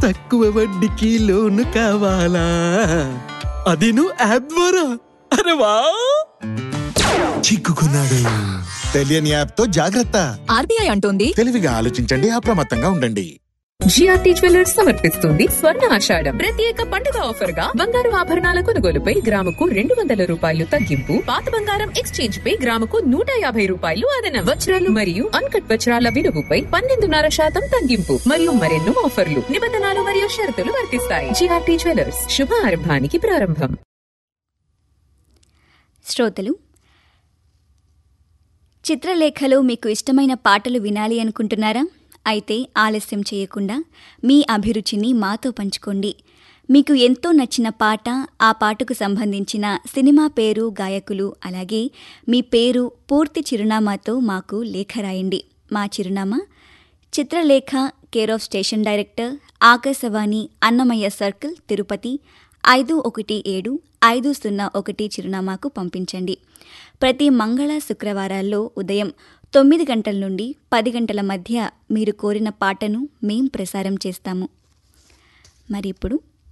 తక్కువ వడ్డీకి లోను కావాలా అది నువ్వు యాప్ ద్వారా అరే వా చిక్కుకున్నాడు తెలియని యాప్ తో జాగ్రత్త ఆర్బీఐ అంటోంది తెలివిగా ఆలోచించండి అప్రమత్తంగా ఉండండి జిఆర్టీ జ్యువెలర్స్ సమర్పిస్తుంది స్వర్ణ ఆషాఢం ప్రత్యేక పండుగ ఆఫర్ గా బంగారు ఆభరణాల కొనుగోలుపై గ్రాముకు రెండు వందల రూపాయలు తగ్గింపు పాత బంగారం ఎక్స్చేంజ్ పై గ్రాముకు నూట యాభై రూపాయలు అదనం వజ్రాలు మరియు అన్కట్ వజ్రాల విలువపై పన్నెండున్నర శాతం తగ్గింపు మరియు మరెన్నో ఆఫర్లు నిబంధనలు మరియు షరతులు వర్తిస్తాయి జిఆర్టీ జ్యువెలర్స్ శుభ ఆరంభానికి ప్రారంభం శ్రోతలు చిత్రలేఖలో మీకు ఇష్టమైన పాటలు వినాలి అనుకుంటున్నారా అయితే ఆలస్యం చేయకుండా మీ అభిరుచిని మాతో పంచుకోండి మీకు ఎంతో నచ్చిన పాట ఆ పాటకు సంబంధించిన సినిమా పేరు గాయకులు అలాగే మీ పేరు పూర్తి చిరునామాతో మాకు లేఖ రాయండి మా చిరునామా Chitralekha care of station director Akashvani Annamayya circle Tirupati ఐదు ఒకటి ఏడు ఐదు సున్నా ఒకటి చిరునామాకు పంపించండి ప్రతి మంగళ శుక్రవారాల్లో ఉదయం తొమ్మిది గంటల నుండి పది గంటల మధ్య మీరు కోరిన పాటను మేం ప్రసారం చేస్తాము మరి ఇప్పుడు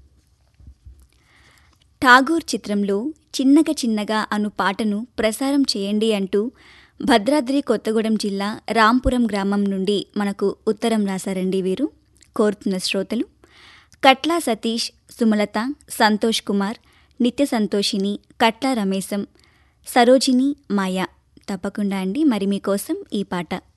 ఠాగూర్ చిత్రంలో చిన్నగా చిన్నగా అను పాటను ప్రసారం చేయండి అంటూ భద్రాద్రి కొత్తగూడెం జిల్లా రాంపురం గ్రామం నుండి మనకు ఉత్తరం రాశారండి వీరు కోరుతున్న శ్రోతలు కట్లా సతీష్ సుమలత సంతోష్ కుమార్ నిత్య సంతోషిని కట్ల రమేశం సరోజిని మాయా తప్పకుండా అండి మరి మీకోసం ఈ పాట